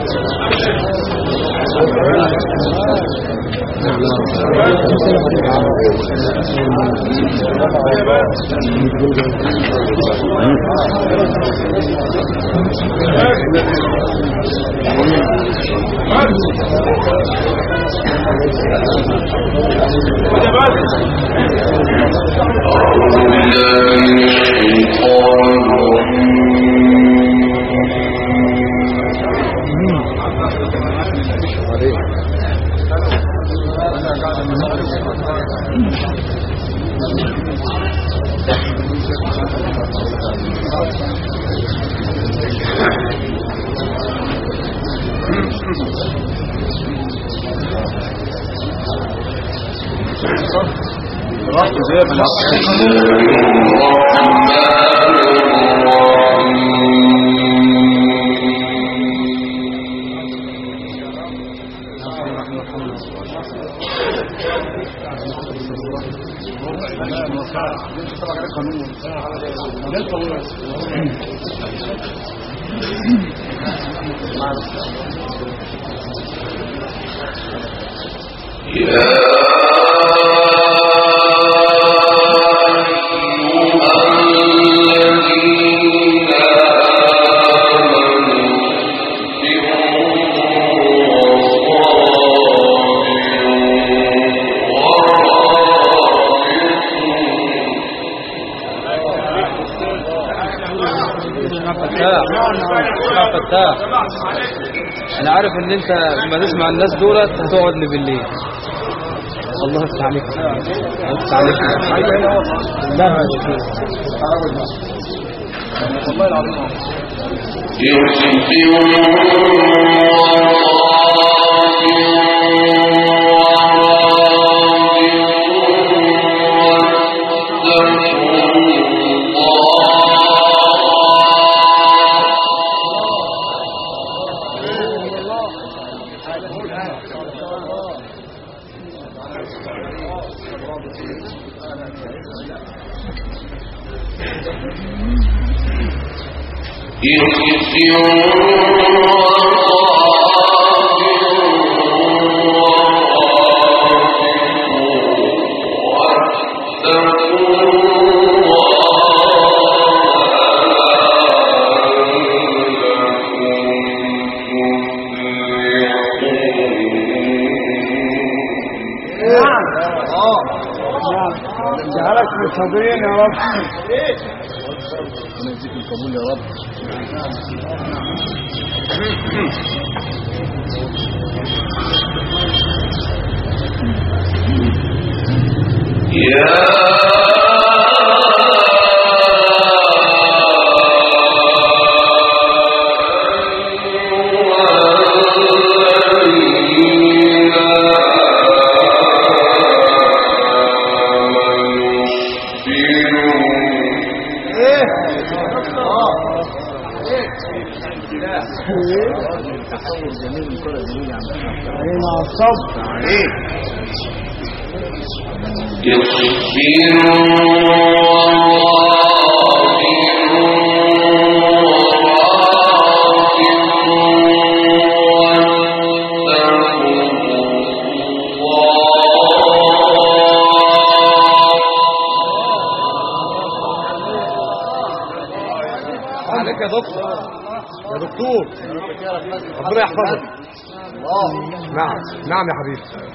انا عارف ان انت لما تسمع الناس دولت هتقعد لي بالليل الله يفتح عليك الله يفتح عليك لا يا دكتور. والله العظيم جعلك من الصابرين يا رب علينا الصبر عليك يا دكتور يا دكتور ربنا يحفظك نعم نعم يا حبيبي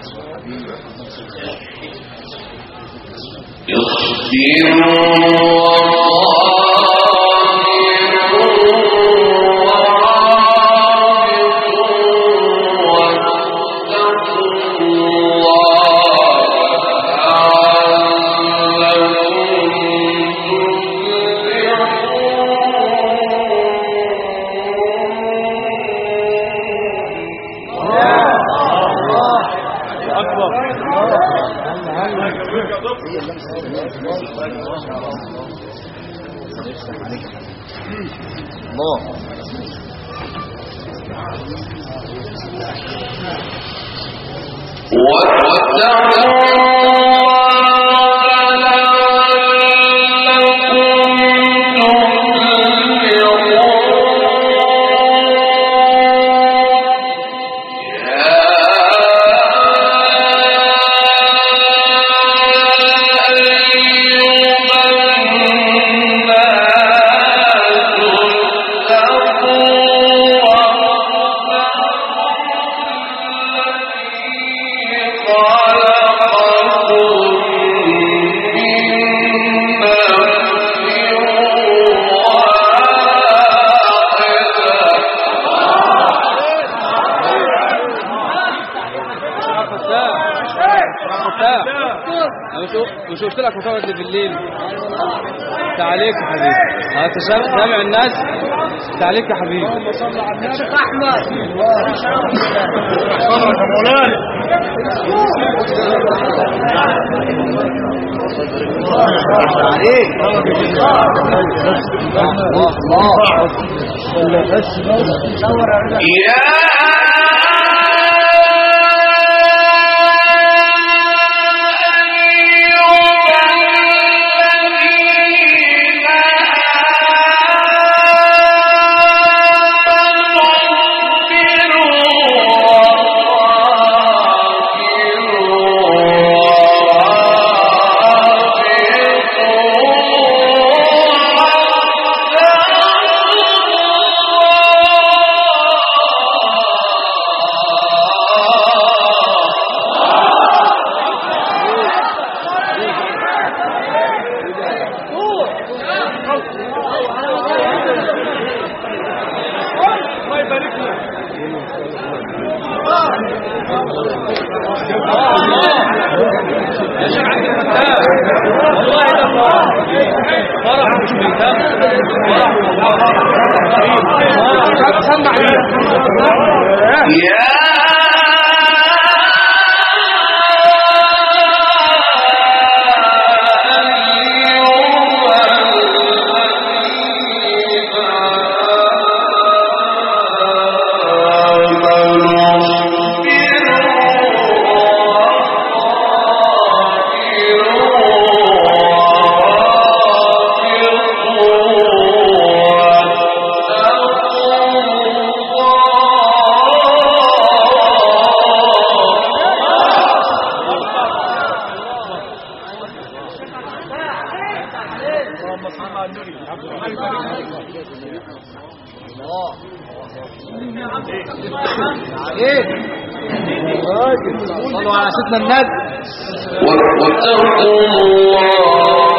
فتاح أنا مش- مش قلت لك هتقعد لي بالليل تعاليك يا حبيبي انت سام- سامع الناس تعاليك يا حبيبي يا شيخ عبد الفتاح والله ده فرح فرح مش من دم فرح سمع ايه صلوا على سيدنا النبي واتقوا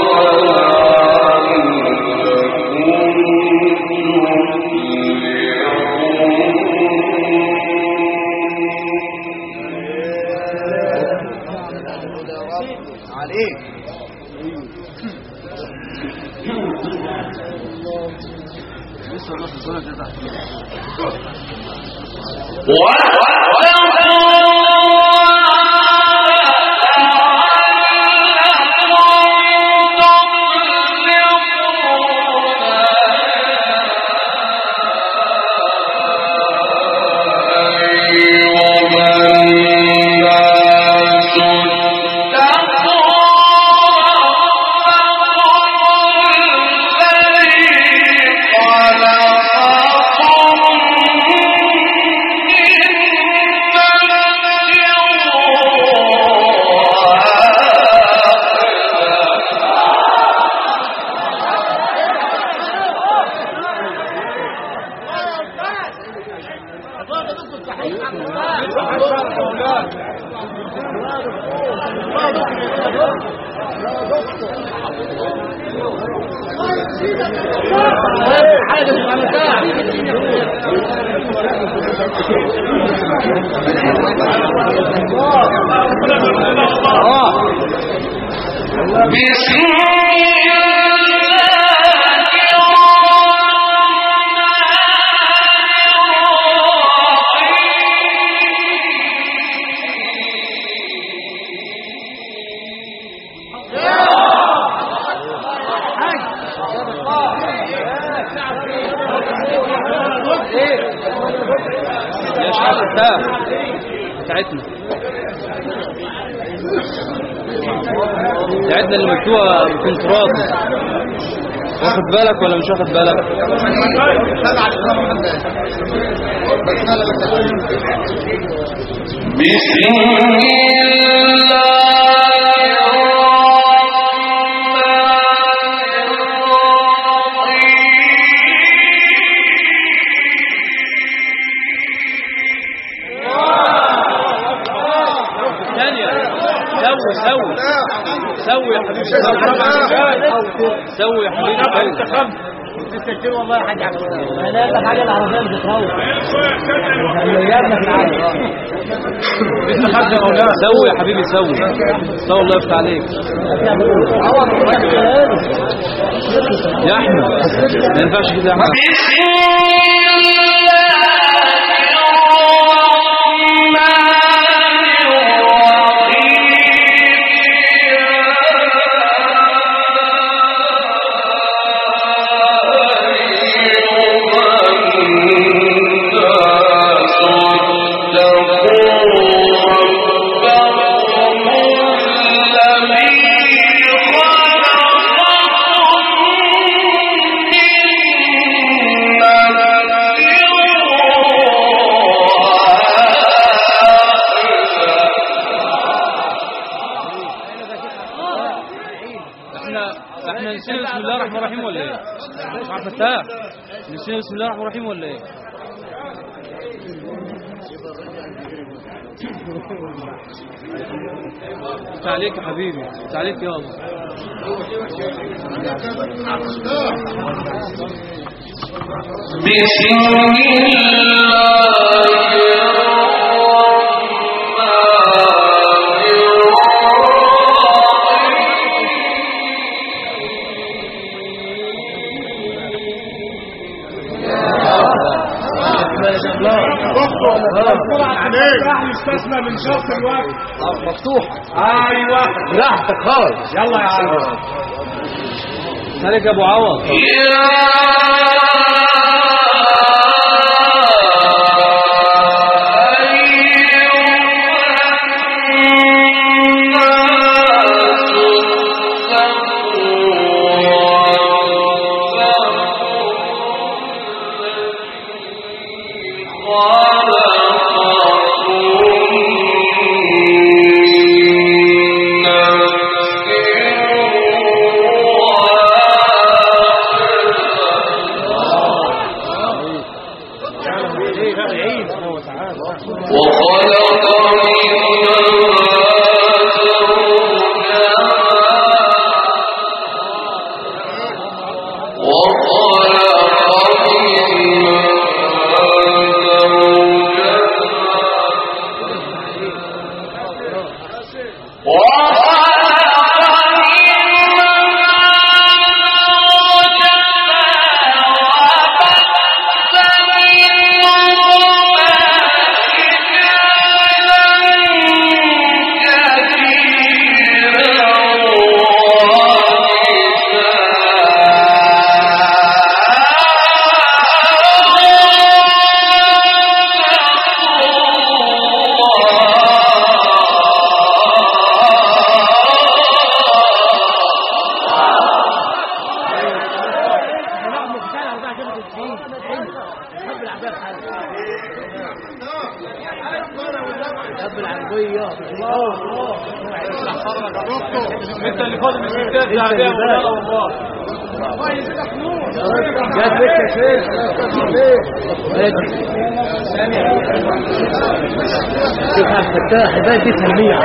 يا شيخ الفتاح بتاعتنا بتاعتنا اللي مكتوبه بكون تراثي واخد بالك ولا مش واخد بالك بسم ثانية سوي سوي سوي يا حبيبي سوي يا حبيبي سوي كتير والله يا حاج عبد انا قال لك حاجه العربيه مش بتروح اللي جابنا في العالم اسم حاج يا مولانا سوي يا حبيبي سوي سوي الله يفتح عليك يا احمد ما ينفعش كده يا احمد احنا احنا نسينا بسم الله الرحمن الرحيم ولا ايه؟ مش عارف فتاح نسينا بسم الله الرحمن الرحيم ولا ايه؟ تعليق يا حبيبي تعليق يلا بسم الله راح يستثنى من شرط الوقت مفتوح ايوه براحتك خالص يلا يا عم تعليق يا ابو عوض وخلق منها زوجها وخلق منها زوجها وخلق انت اللي فاضل من الستات يا عبيه مولانا والله يا بك يا شيخ فتاح ده دي تنمية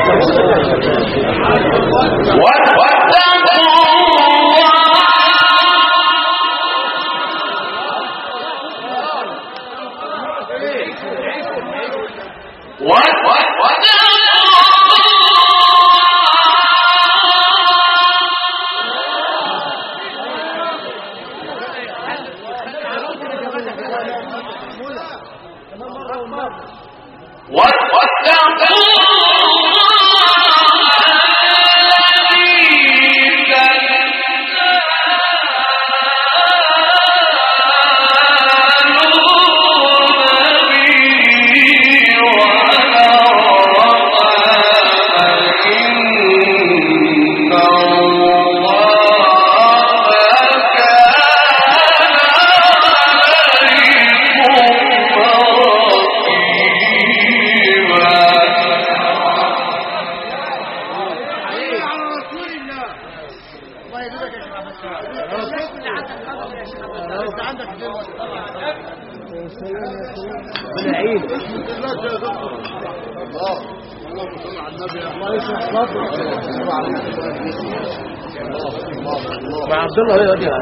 مع عبد الله هي دي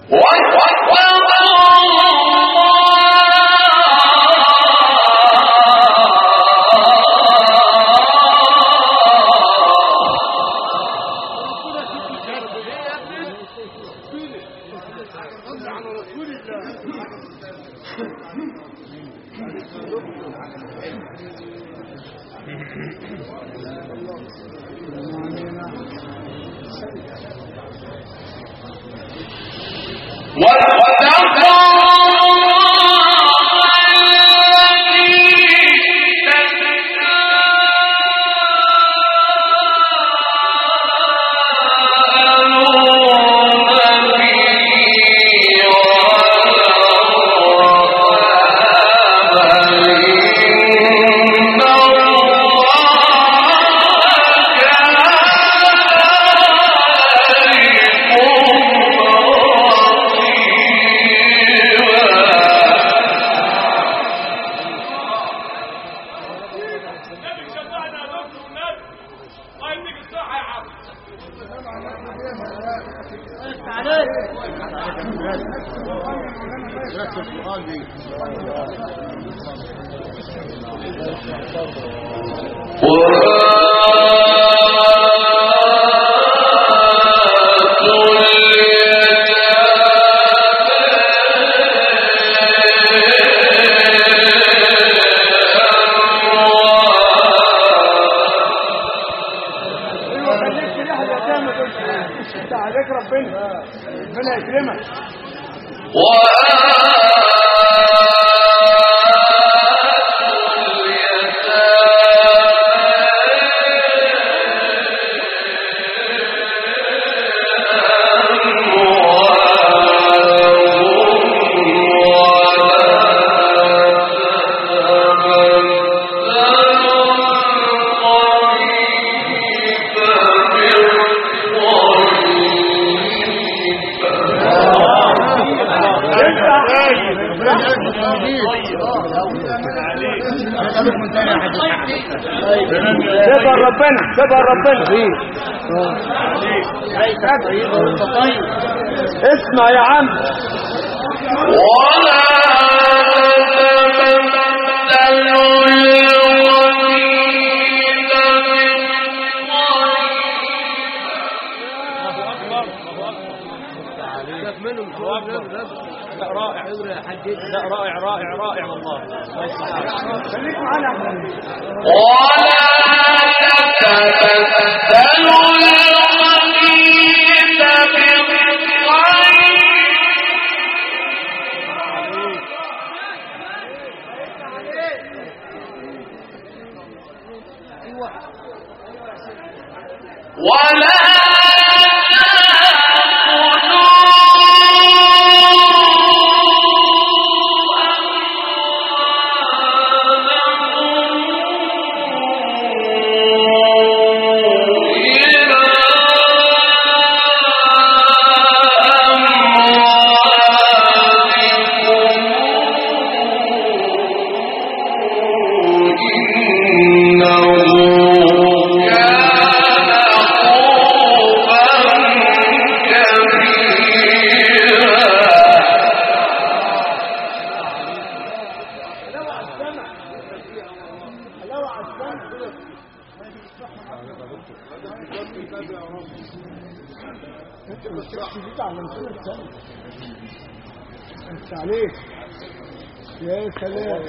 النبي شفعنا يا دكتور والنبي الله يديك الصحة يا عم ايوه خليك تريح اليتامى دول انت عليك ربنا ربنا يكرمك تبقى ربنا تبقى ربنا اسمع يا عم لا رائع لا رائع رائع رائع والله الله يصلحك خليك معانا احنا انت عليك يا سلام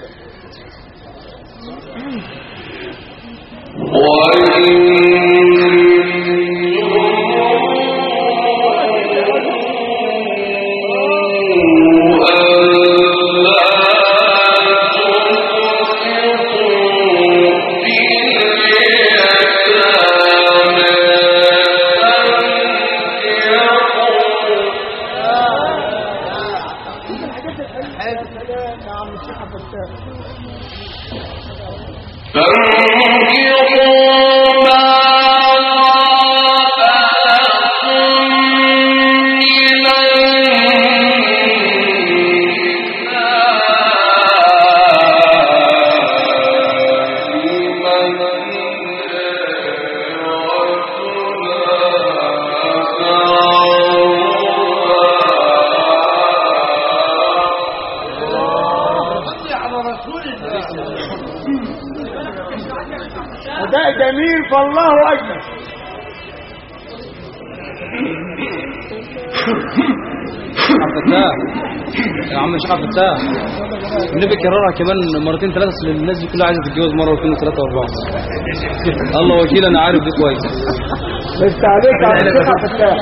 سلام يا عم الشيخ عبد الفتاح فانكحوا ما أداء جميل فالله أجمل عبد الفتاح يا عم الشيخ عبد الفتاح النبي كررها كمان مرتين ثلاثه اصل الناس دي كلها عايزه تتجوز مره واثنين وثلاثه واربعه الله وكيل انا عارف دي كويس بس عليك على الشيخ عبد الفتاح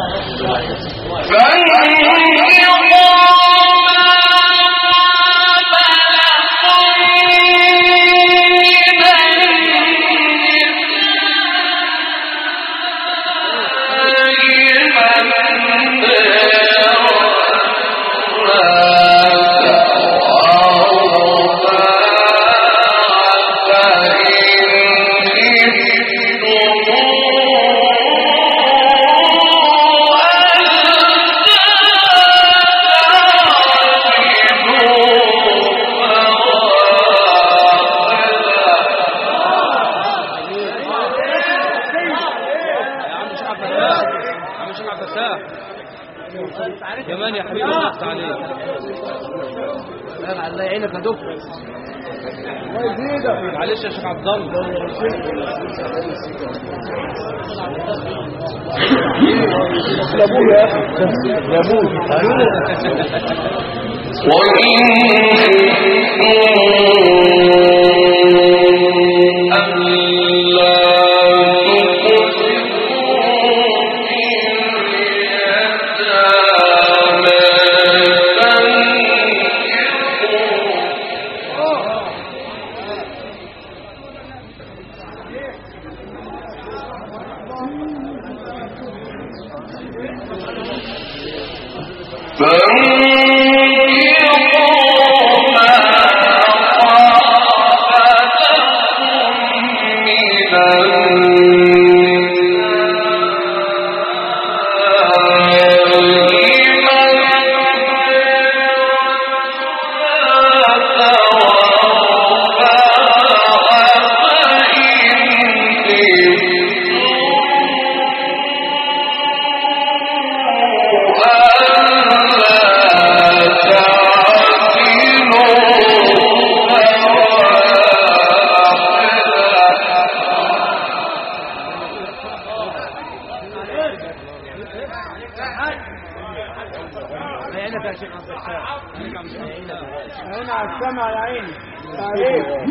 يا عم الشيخ عبد الفتاح يا عم الشيخ عبد الفتاح كمان يا حبيبي الله يفتح عليك الله يعينك يا دكتور معلش يا شيخ عبد الله لابويا يا ابويا هنا على السمع يا عيني عليك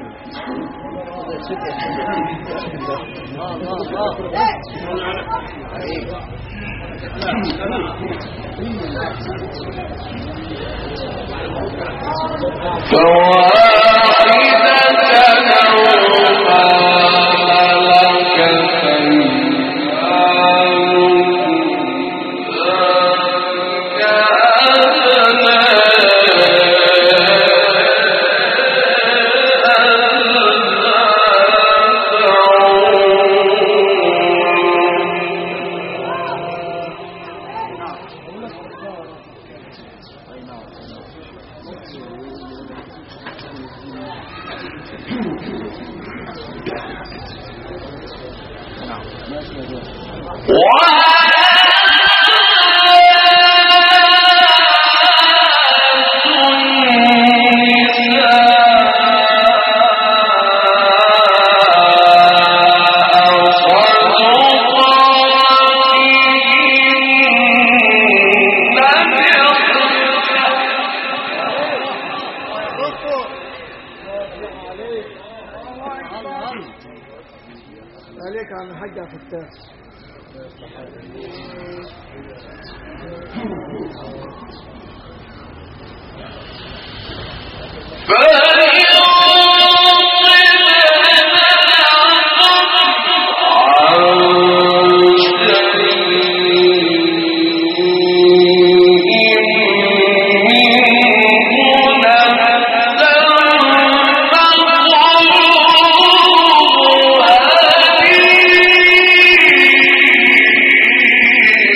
عليك يا عم الحاج عبد الفتاح Thank you.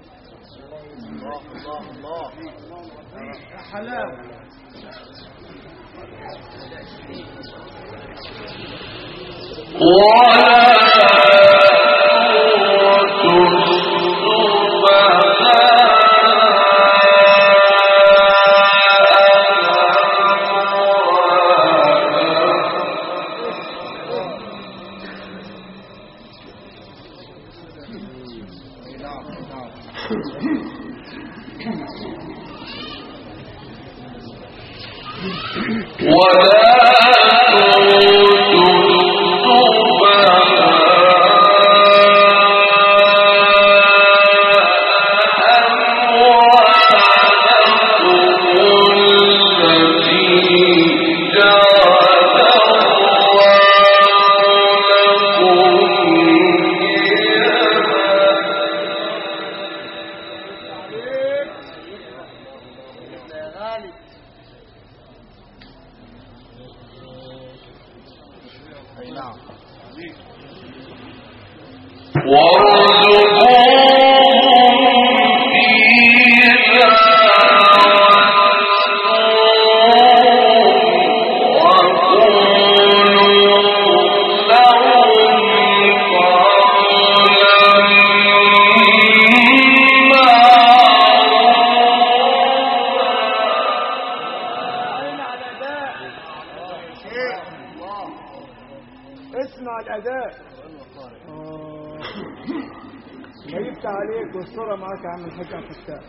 عين على الأداء اسمع الأداء آه. ما يفتح عليك والصورة معاك يا عم الحاج عبد الفتاح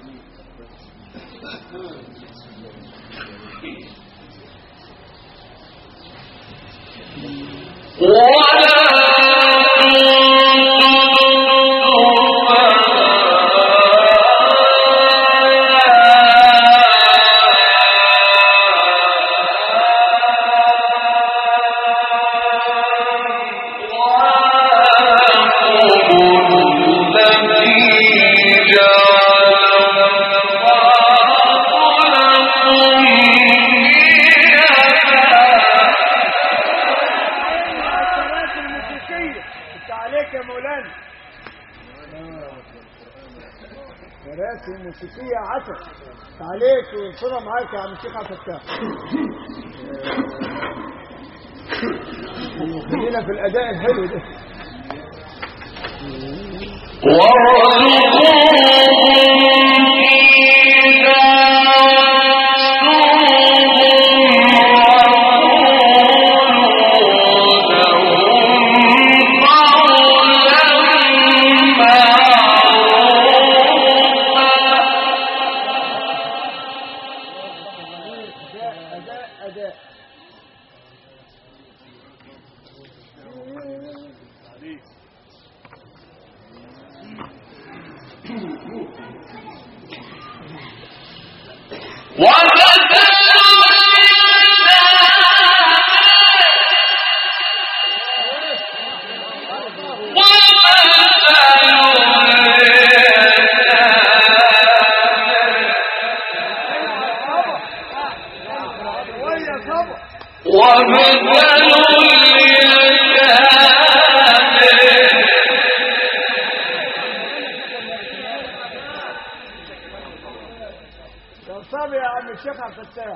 الكراسي الموسيقية انت عليك يا مولانا كراسي موسيقية عسل انت عليك والصورة معاك يا عم الشيخ عبد الفتاح خلينا في الأداء الحلو ده أداء أداء أداء ويا صبر يا صبر يا عم الشيخ عبد الفتاح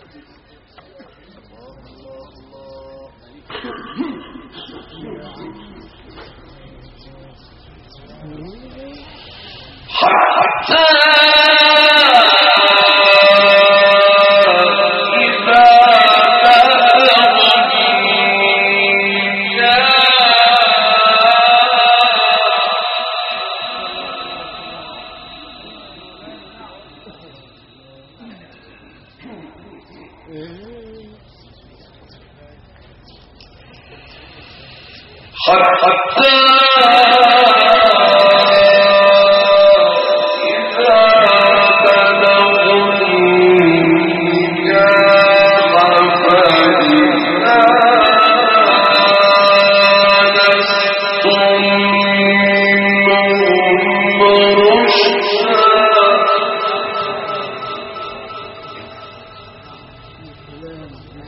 حتى إذا بلغوا النجاح فإذا آنستم منهم رشدا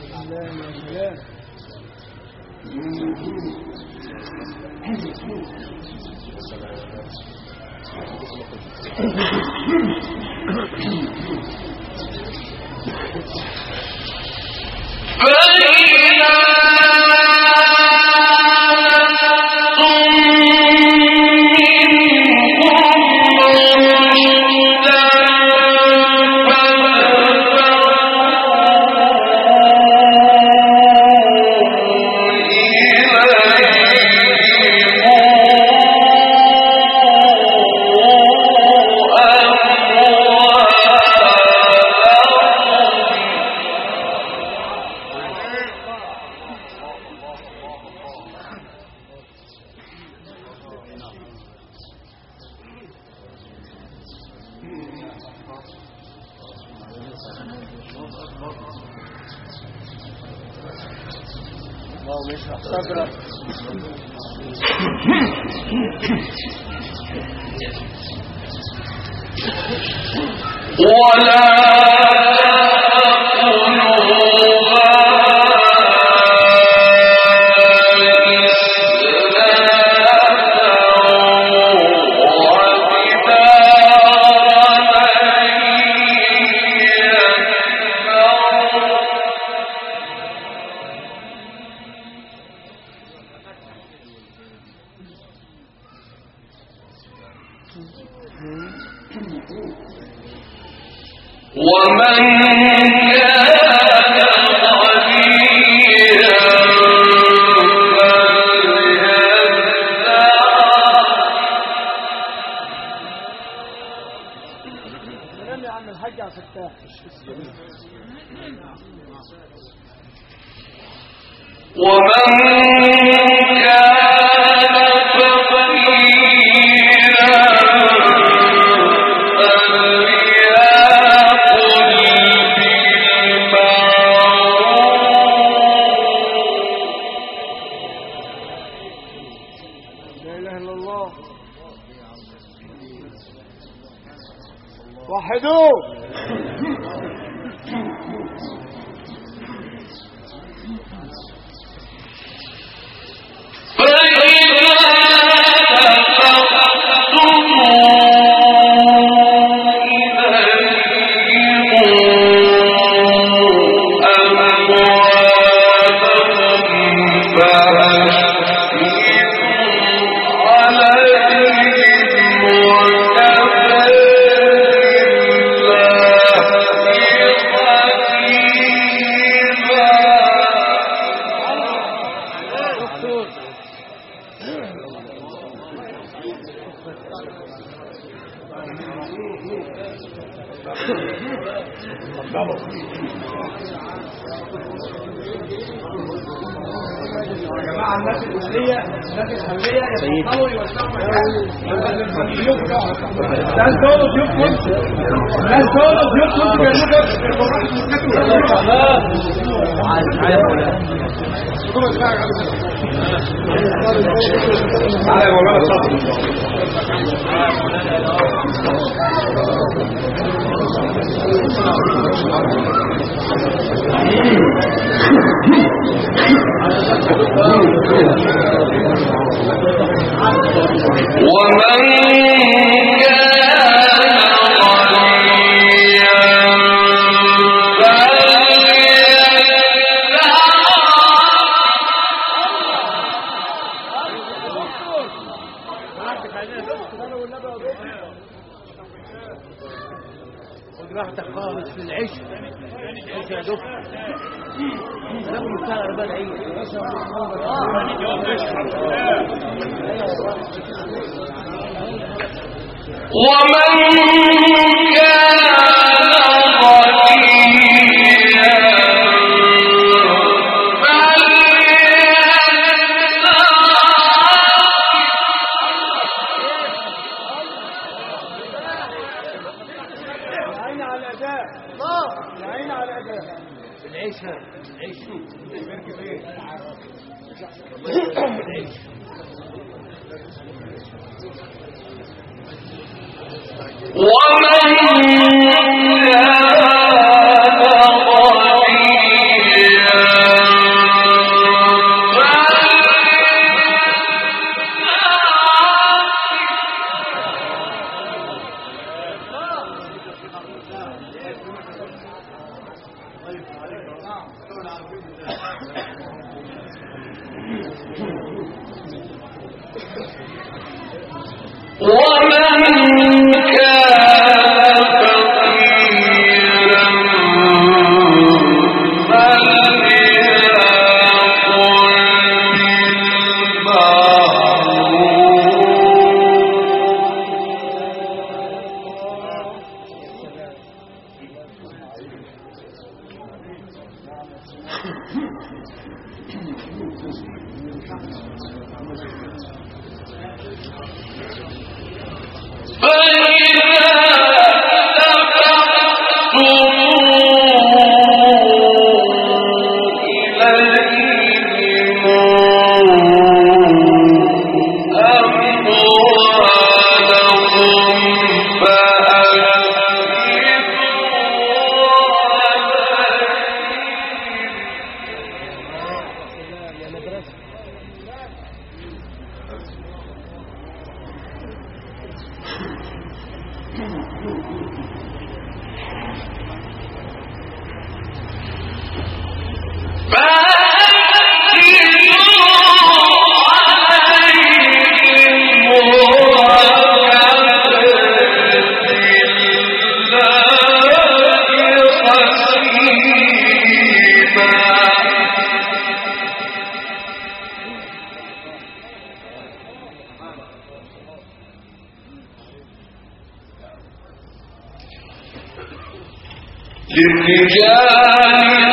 سلام يا سلام اللهم اشرح صدرك ولا ومن كان غنيا كلام يا عم الحاج عبد الفتاح ومن كان فقيرا فليأكل بالمعروف لا اله الا الله وحدوه ومن كان غنيا خد راحتك خالص في العيش عيش يا دكتور لازم نشتغل بقى العيش ومن كان غنيا يا عيني على الاداء يا عيني على الاداء العيش العيش ومن كان غنيا للرجال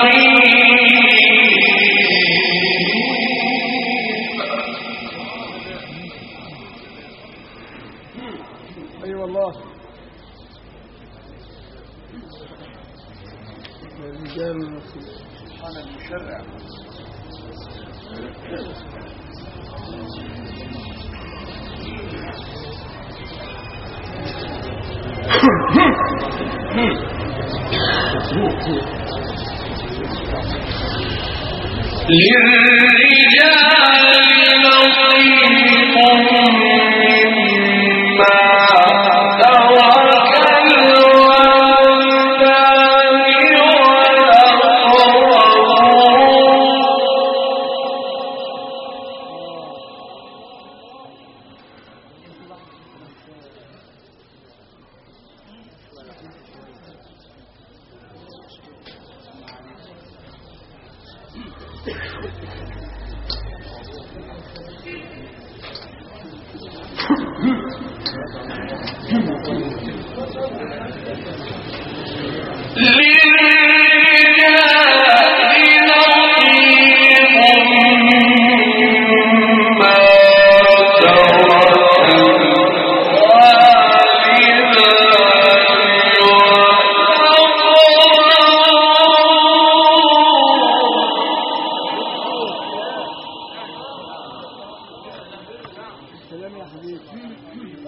نصيب اي والله الرجال نصيب للرجال نصيب مما ترك الوالدان والأقربون للرجال نصيب مما ترك الوالدان والأقربون سلام يا حبيبي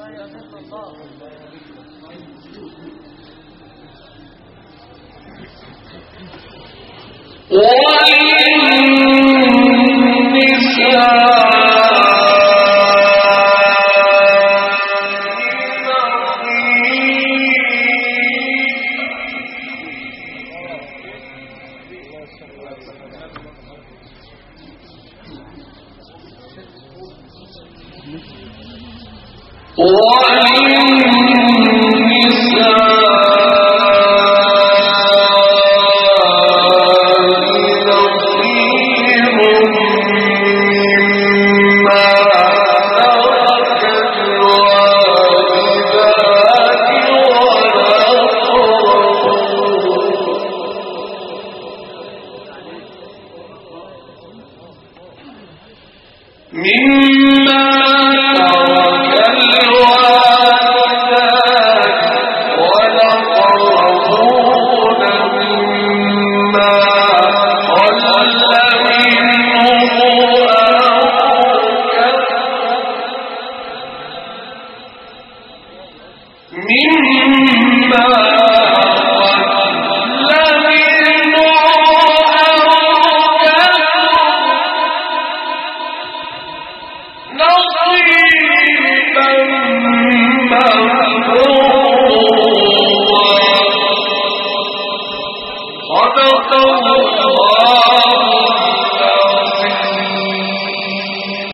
مما ترك الوالدان والأقربون مما قل منه أو كثر مما قل منه أو كثر نصيبا مفروضا